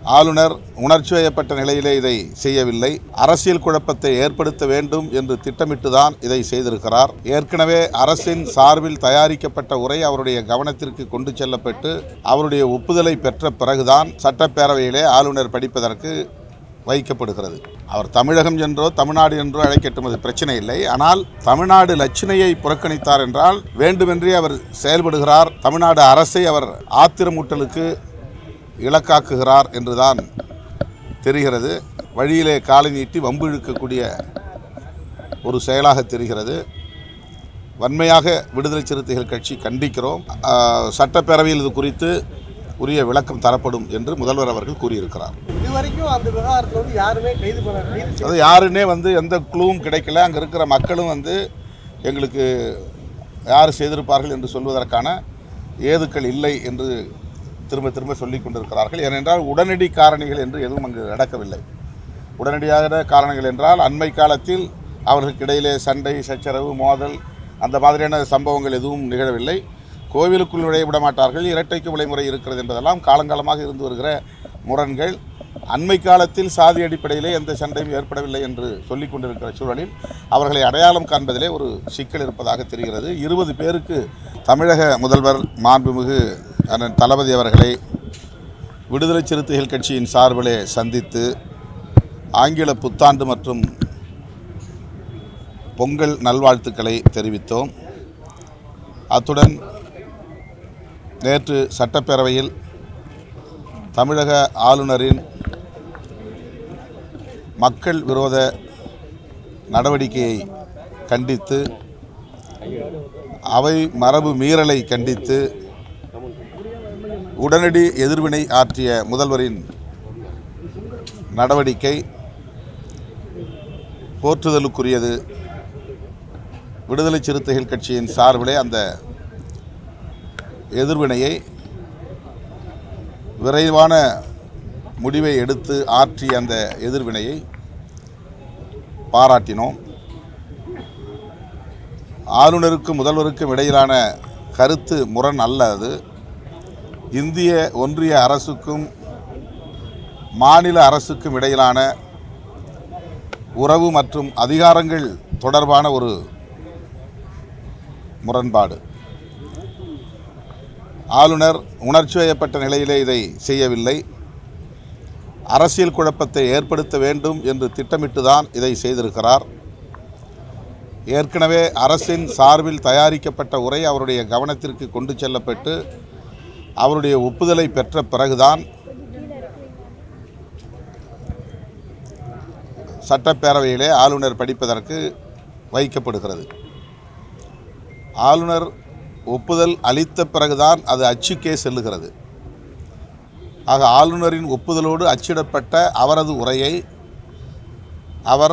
ஆளுநர் உணர்ச்சி வயப்பட்ட நிலையிலே இதை செய்யவில்லை அரசியல் குழப்பத்தை ஏற்படுத்த வேண்டும் என்று திட்டமிட்டுதான் இதை செய்திருக்கிறார் ஏற்கனவே அரசின் சார்பில் தயாரிக்கப்பட்ட உரை அவருடைய கவனத்திற்கு கொண்டு செல்லப்பட்டு அவருடைய ஒப்புதலை பெற்ற பிறகுதான் சட்டப்பேரவையிலே ஆளுநர் படிப்பதற்கு வைக்கப்படுகிறது அவர் தமிழகம் என்றோ தமிழ்நாடு என்றோ அழைக்கட்டும் அது பிரச்சனை இல்லை ஆனால் தமிழ்நாடு லட்சணையை புறக்கணித்தார் என்றால் வேண்டுமென்றே அவர் செயல்படுகிறார் தமிழ்நாடு அரசை அவர் ஆத்திரமூட்டலுக்கு இலக்காக்குகிறார் என்றுதான் தெரிகிறது வழியிலே காலை நீட்டி வம்பு இழுக்கக்கூடிய ஒரு செயலாக தெரிகிறது வன்மையாக விடுதலை சிறுத்தைகள் கட்சி கண்டிக்கிறோம் ஆஹ், சட்டப்பேரவையில் இது குறித்து உரிய விளக்கம் தரப்படும் என்று முதல்வர் அவர்கள் கூறியிருக்கிறார் இதுவரைக்கும் அந்த விவகாரத்தில் வந்து யாருமே கைது பண்ண கைது செய்ய அது யாருன்னே வந்து எந்த குழுவும் கிடைக்கல அங்கே இருக்கிற மக்களும் வந்து எங்களுக்கு யார் செய்திருப்பார்கள் என்று சொல்வதற்கான ஏதுக்கள் இல்லை என்று திரும்ப திரும்ப சொல்லிக் கொண்டிருக்கிறார்கள் ஏனென்றால் உடனடி காரணிகள் என்று எதுவும் அங்கு நடக்கவில்லை உடனடியாக காரணங்கள் என்றால் அண்மை காலத்தில் அவர்களுக்கு இடையிலே சண்டை சச்சரவு மோதல் அந்த மாதிரியான சம்பவங்கள் எதுவும் நிகழவில்லை கோவிலுக்குள் நுழைய விட மாட்டார்கள் இரட்டைக்கு விளைமுறை இருக்கிறது என்பதெல்லாம் காலங்காலமாக இருந்து வருகிற முரண்கள் அண்மை காலத்தில் சாதி அடிப்படையிலே எந்த சண்டையும் ஏற்படவில்லை என்று சொல்லிக் கொண்டிருக்கிற சூழலில் அவர்களை அடையாளம் காண்பதிலே ஒரு சிக்கல் இருப்பதாக தெரிகிறது இருபது பேருக்கு தமிழக முதல்வர் மாண்புமிகு அண்ணன் தளபதி அவர்களை விடுதலை சிறுத்தைகள் கட்சியின் சார்பிலே சந்தித்து ஆங்கில புத்தாண்டு மற்றும் பொங்கல் நல்வாழ்த்துக்களை தெரிவித்தோம் அத்துடன் நேற்று சட்டப்பேரவையில் தமிழக ஆளுநரின் மக்கள் விரோத நடவடிக்கையை கண்டித்து அவை மரபு மீறலை கண்டித்து உடனடி எதிர்வினை ஆற்றிய முதல்வரின் நடவடிக்கை போற்றுதலுக்குரியது விடுதலை சிறுத்தைகள் கட்சியின் சார்பிலே அந்த எதிர்வினையை விரைவான முடிவை எடுத்து ஆற்றிய அந்த எதிர்வினையை பாராட்டினோம் ஆளுநருக்கும் முதல்வருக்கும் இடையிலான கருத்து முரண் அல்ல அது இந்திய ஒன்றிய அரசுக்கும் மாநில அரசுக்கும் இடையிலான உறவு மற்றும் அதிகாரங்கள் தொடர்பான ஒரு முரண்பாடு ஆளுநர் உணர்ச்சி வயப்பட்ட நிலையிலே இதை செய்யவில்லை அரசியல் குழப்பத்தை ஏற்படுத்த வேண்டும் என்று திட்டமிட்டுதான் இதை செய்திருக்கிறார் ஏற்கனவே அரசின் சார்பில் தயாரிக்கப்பட்ட உரை அவருடைய கவனத்திற்கு கொண்டு செல்லப்பட்டு அவருடைய ஒப்புதலை பெற்ற பிறகுதான் சட்டப்பேரவையிலே ஆளுநர் படிப்பதற்கு வைக்கப்படுகிறது ஆளுநர் ஒப்புதல் அளித்த பிறகுதான் அது அச்சுக்கே செல்லுகிறது ஆக ஆளுநரின் ஒப்புதலோடு அச்சிடப்பட்ட அவரது உரையை அவர்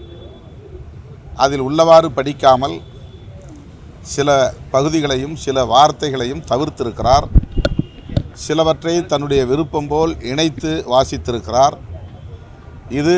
அதில் உள்ளவாறு படிக்காமல் சில பகுதிகளையும் சில வார்த்தைகளையும் தவிர்த்திருக்கிறார் சிலவற்றை தன்னுடைய விருப்பம் போல் இணைத்து வாசித்திருக்கிறார் இது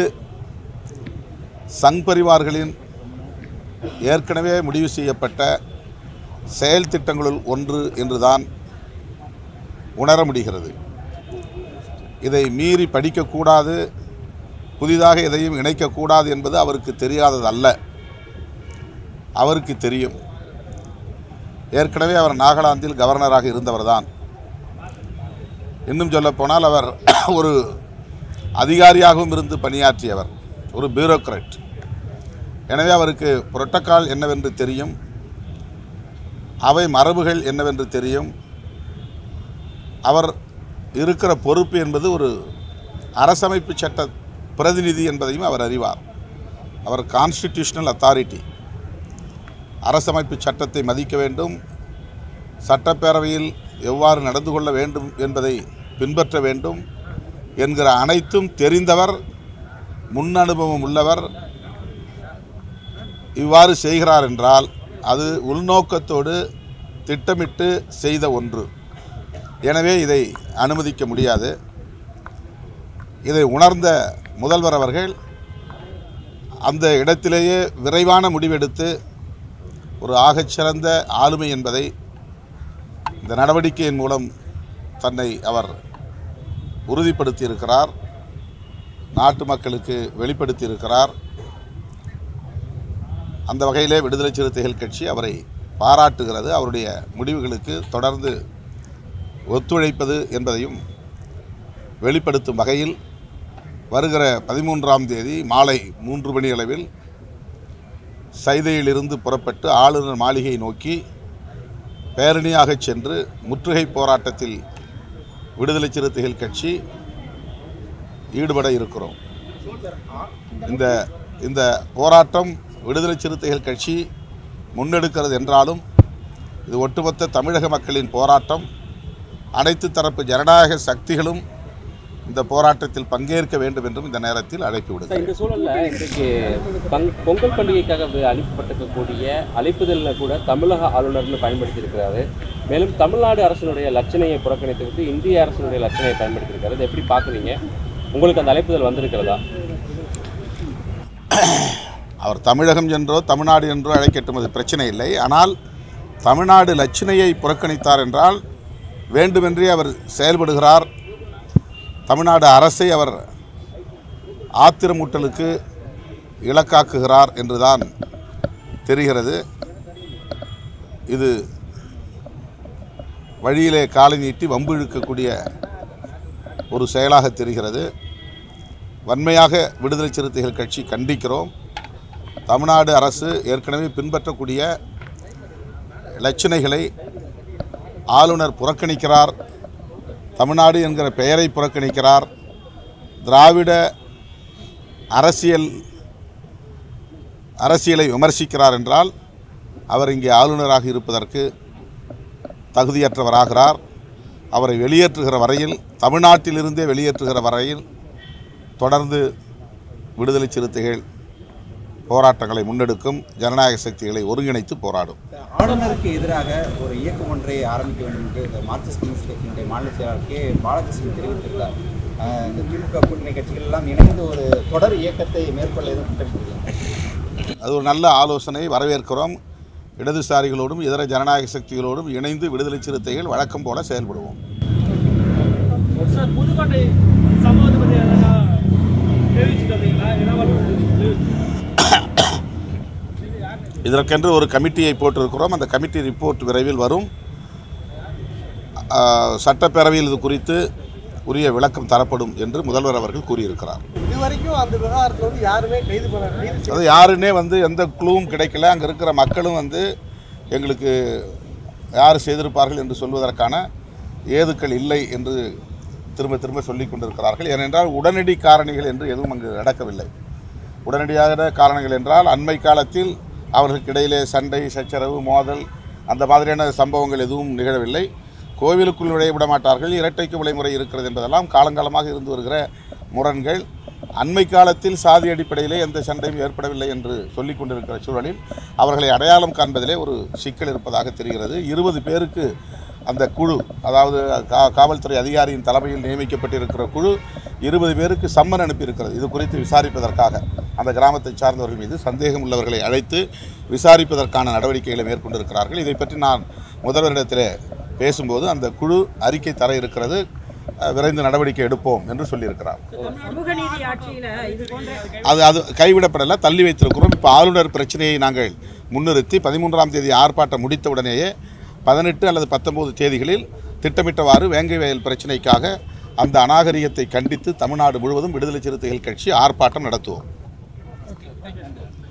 சங் பரிவார்களின் ஏற்கனவே முடிவு செய்யப்பட்ட செயல் திட்டங்களுள் ஒன்று என்றுதான் உணர முடிகிறது இதை மீறி படிக்கக்கூடாது புதிதாக எதையும் இணைக்கக்கூடாது என்பது அவருக்கு தெரியாதது அல்ல அவருக்கு தெரியும் ஏற்கனவே அவர் நாகாலாந்தில் கவர்னராக இருந்தவர்தான் இன்னும் சொல்லப்போனால் அவர் ஒரு அதிகாரியாகவும் இருந்து பணியாற்றியவர் ஒரு பியூரோக்ராட் எனவே அவருக்கு புரோட்டோகால் என்னவென்று தெரியும் அவை மரபுகள் என்னவென்று தெரியும் அவர் இருக்கிற பொறுப்பு என்பது ஒரு அரசமைப்பு சட்ட பிரதிநிதி என்பதையும் அவர் அறிவார் அவர் கான்ஸ்டிடியூஷனல் அத்தாரிட்டி அரசமைப்பு சட்டத்தை மதிக்க வேண்டும் சட்டப்பேரவையில் எவ்வாறு நடந்து கொள்ள வேண்டும் என்பதை பின்பற்ற வேண்டும் என்கிற அனைத்தும் தெரிந்தவர் முன் அனுபவம் உள்ளவர் இவ்வாறு செய்கிறார் என்றால் அது உள்நோக்கத்தோடு திட்டமிட்டு செய்த ஒன்று எனவே இதை அனுமதிக்க முடியாது இதை உணர்ந்த முதல்வர் அவர்கள் அந்த இடத்திலேயே விரைவான முடிவெடுத்து ஒரு ஆகச்சிறந்த ஆளுமை என்பதை இந்த நடவடிக்கையின் மூலம் தன்னை அவர் உறுதிப்படுத்தி இருக்கிறார் நாட்டு மக்களுக்கு வெளிப்படுத்தி இருக்கிறார் அந்த வகையிலே விடுதலை சிறுத்தைகள் கட்சி அவரை பாராட்டுகிறது அவருடைய முடிவுகளுக்கு தொடர்ந்து ஒத்துழைப்பது என்பதையும் வெளிப்படுத்தும் வகையில் வருகிற பதிமூன்றாம் தேதி மாலை மூன்று மணி அளவில் சைதையிலிருந்து புறப்பட்டு ஆளுநர் மாளிகை நோக்கி பேரணியாக சென்று முற்றுகை போராட்டத்தில் விடுதலை சிறுத்தைகள் கட்சி ஈடுபட இருக்கிறோம் இந்த இந்த போராட்டம் விடுதலை சிறுத்தைகள் கட்சி முன்னெடுக்கிறது என்றாலும் இது ஒட்டுமொத்த தமிழக மக்களின் போராட்டம் அனைத்து தரப்பு ஜனநாயக சக்திகளும் இந்த போராட்டத்தில் பங்கேற்க வேண்டும் என்றும் இந்த நேரத்தில் அழைப்பு விடுகிறேன் இந்த சூழல்ல இன்றைக்கு பங் பொங்கல் பண்டிகைக்காக வி- அனுப்பப்பட்டிருக்கக்கூடிய அழைப்புதலில் கூட தமிழக ஆளுநர்னு பயன்படுத்தி இருக்கிறாரு மேலும் தமிழ்நாடு அரசினுடைய லட்சணையை புறக்கணித்து விட்டு இந்திய அரசினுடைய லட்சணையை பயன்படுத்தி இருக்காரு இதை எப்படி பார்க்குறீங்க உங்களுக்கு அந்த அழைப்புதல் வந்திருக்கிறதா அவர் தமிழகம் என்றோ தமிழ்நாடு என்றோ அழைக்கட்டும் அது பிரச்சனை இல்லை ஆனால் தமிழ்நாடு லட்சணையை புறக்கணித்தார் என்றால் வேண்டுமென்றே அவர் செயல்படுகிறார் தமிழ்நாடு அரசை அவர் ஆத்திரமூட்டலுக்கு இலக்காக்குகிறார் என்றுதான் தெரிகிறது இது வழியிலே காலை நீட்டி வம்பு இழுக்கக்கூடிய ஒரு செயலாக தெரிகிறது வன்மையாக விடுதலை சிறுத்தைகள் கட்சி கண்டிக்கிறோம் தமிழ்நாடு அரசு ஏற்கனவே பின்பற்றக்கூடிய இலச்சினைகளை ஆளுநர் புறக்கணிக்கிறார் தமிழ்நாடு என்கிற பெயரை புறக்கணிக்கிறார் திராவிட அரசியல் அரசியலை விமர்சிக்கிறார் என்றால் அவர் இங்கே ஆளுநராக இருப்பதற்கு தகுதியற்றவராகிறார் அவரை வெளியேற்றுகிற வரையில் தமிழ்நாட்டிலிருந்தே வெளியேற்றுகிற வரையில் தொடர்ந்து விடுதலை சிறுத்தைகள் போராட்டங்களை முன்னெடுக்கும் ஜனநாயக சக்திகளை ஒருங்கிணைத்து போராடும் ஆளுநருக்கு எதிராக ஒரு இயக்கம் ஒன்றை ஆரம்பிக்க வேண்டும் என்று இந்த மார்க்சிஸ்ட் கம்யூனிஸ்ட் கட்சியினுடைய மாநில செயலாளர் கே பாலகிருஷ்ணன் தெரிவித்துள்ளார் ஆஹ் இந்த திமுக கூட்டணி கட்சிகள் எல்லாம் இணைந்து ஒரு தொடர் இயக்கத்தை மேற்கொள்ள எதுவும் திட்டமிட்டுள்ளீங்க அது ஒரு நல்ல ஆலோசனை வரவேற்கிறோம் இடதுசாரிகளோடும் இதர ஜனநாயக சக்திகளோடும் இணைந்து விடுதலை சிறுத்தைகள் வழக்கம் போல செயல்படுவோம் சார் புதுக்கோட்டை சம்பவத்தை பற்றி எதனா தெரிவிச்சுட்டு வந்தீங்களா ஏன்னா இதற்கென்று ஒரு கமிட்டியை போட்டிருக்கிறோம் அந்த கமிட்டி ரிப்போர்ட் விரைவில் வரும் ஆ, சட்டப்பேரவையில் இது குறித்து உரிய விளக்கம் தரப்படும் என்று முதல்வர் அவர்கள் கூறியிருக்கிறார் இது வரைக்கும் அந்த விவகாரத்தில் வந்து யாருமே கைது பண்ண கைது செய்ய அது யாருன்னே வந்து எந்த குழுவும் கிடைக்கல அங்கே இருக்கிற மக்களும் வந்து எங்களுக்கு யார் செய்திருப்பார்கள் என்று சொல்வதற்கான ஏதுக்கள் இல்லை என்று திரும்ப திரும்ப சொல்லிக் கொண்டிருக்கிறார்கள் ஏனென்றால் உடனடி காரணிகள் என்று எதுவும் அங்கு நடக்கவில்லை உடனடியாக காரணங்கள் என்றால் அண்மை காலத்தில் அவர்களுக்கு இடையிலே சண்டை சச்சரவு மோதல் அந்த மாதிரியான சம்பவங்கள் எதுவும் நிகழவில்லை கோவிலுக்குள் நுழைய விட மாட்டார்கள் இரட்டைக்கு விளைமுறை இருக்கிறது என்பதெல்லாம் காலங்காலமாக இருந்து வருகிற முரண்கள் அண்மை காலத்தில் சாதி அடிப்படையிலே எந்த சண்டையும் ஏற்படவில்லை என்று சொல்லிக் கொண்டிருக்கிற சூழலில் அவர்களை அடையாளம் காண்பதிலே ஒரு சிக்கல் இருப்பதாக தெரிகிறது இருபது பேருக்கு அந்த குழு அதாவது கா காவல்துறை அதிகாரியின் தலைமையில் நியமிக்கப்பட்டிருக்கிற குழு இருபது பேருக்கு சம்மன் அனுப்பியிருக்கிறது இது குறித்து விசாரிப்பதற்காக அந்த கிராமத்தை சார்ந்தவர்கள் மீது சந்தேகம் உள்ளவர்களை அழைத்து விசாரிப்பதற்கான நடவடிக்கைகளை மேற்கொண்டிருக்கிறார்கள் இதை பற்றி நான் முதல்வரிடத்தில் பேசும்போது அந்த குழு அறிக்கை தர இருக்கிறது அஹ், விரைந்து நடவடிக்கை எடுப்போம் என்று சொல்லியிருக்கிறார் சமூக நீதி ஆட்சியில இது போன்ற அது அது கைவிடப்படலை தள்ளி வைத்திருக்கிறோம் இப்போ ஆளுநர் பிரச்சனையை நாங்கள் முன்னிறுத்தி பதிமூன்றாம் தேதி ஆர்ப்பாட்டம் முடித்த உடனேயே பதினெட்டு அல்லது பத்தொன்பது தேதிகளில் திட்டமிட்டவாறு வேங்கை வயல் பிரச்சனைக்காக அந்த அநாகரிகத்தை கண்டித்து தமிழ்நாடு முழுவதும் விடுதலை சிறுத்தைகள் கட்சி ஆர்ப்பாட்டம் நடத்துவோம்